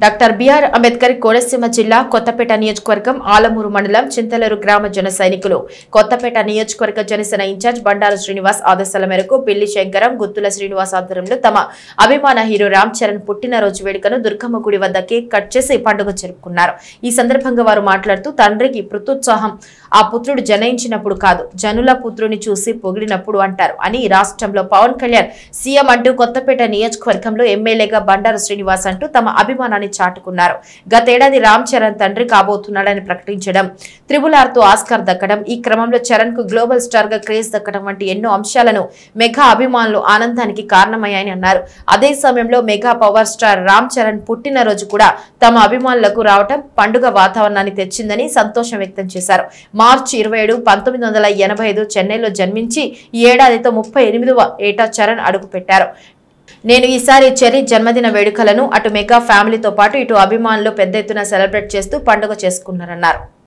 doctor BR Ambedkar Konaseema జిల్లా కొత్తపేట నియోజకవర్గం ఆలమూరు మండలం చింతలూరు గ్రామ జన సైనికులు కొత్తపేట నియోజకవర్గ జనసేన ఇన్ఛార్జ్ బండారు శ్రీనివాస్ ఆదేశాల మేరకు పిల్లి శంకరం గుత్తుల శ్రీనివాస్ ఆధ్వర్యంలో తమ అభిమాన హీరో రామ్ చరణ్ పుట్టినరోజు వేడుకను దుర్గమ్మ గుడి వద్ద కేక్ కట్ చేసి పండుగ జరుపుకున్నారు ఈ సందర్భంగా వారు మాట్లాడుతూ తండ్రికి పృతుత్సాహం ఆ పుత్రుడు జనయించినప్పుడు కాదు జనుల పుత్రుని చూసి పొగిడినప్పుడు అంటారు అని రాష్ట్రంలో పవన్ కళ్యాణ్ సీఎం అంటూ కొత్తపేట నియోజకవర్గంలో ఎమ్మెల్యేగా బండారు శ్రీనివాస్ అంటూ తమ అభిమానాన్ని చాటుకున్నారు గతేడాది రామ్ చరణ్ తండ్రి కాబోతున్నాడని ప్రకటించడం త్రిబుల్ ఆర్ తో ఆస్కార్ దక్కడం ఈ క్రమంలో చరణ్ కు గ్లోబల్ స్టార్ గా క్రేజ్ దక్కడం వంటి ఎన్నో అంశాలను మెగా అభిమానులు ఆనందానికి కారణమయ్యాయని అన్నారు అదే సమయంలో mega power star Ram Charan పుట్టినరోజు కూడా తమ అభిమానులకు రావటం పండుగ వాతావరణాన్ని తెచ్చిందని సంతోషం వ్యక్తం చేశారు మార్చి ఇరవై ఏడు పంతొమ్మిది వందల ఎనభై ఐదు చెన్నైలో జన్మించి ఈ ఏడాదితో ముప్పై ఎనిమిదవ ఏటా చరణ్ అడుగుపెట్టారు నేను ఈసారి చెరి జన్మదిన వేడుకలను అటు మెగా ఫ్యామిలీతో పాటు ఇటు అభిమానులు పెద్ద ఎత్తున సెలబ్రేట్ చేస్తూ పండుగ చేసుకున్నారన్నారు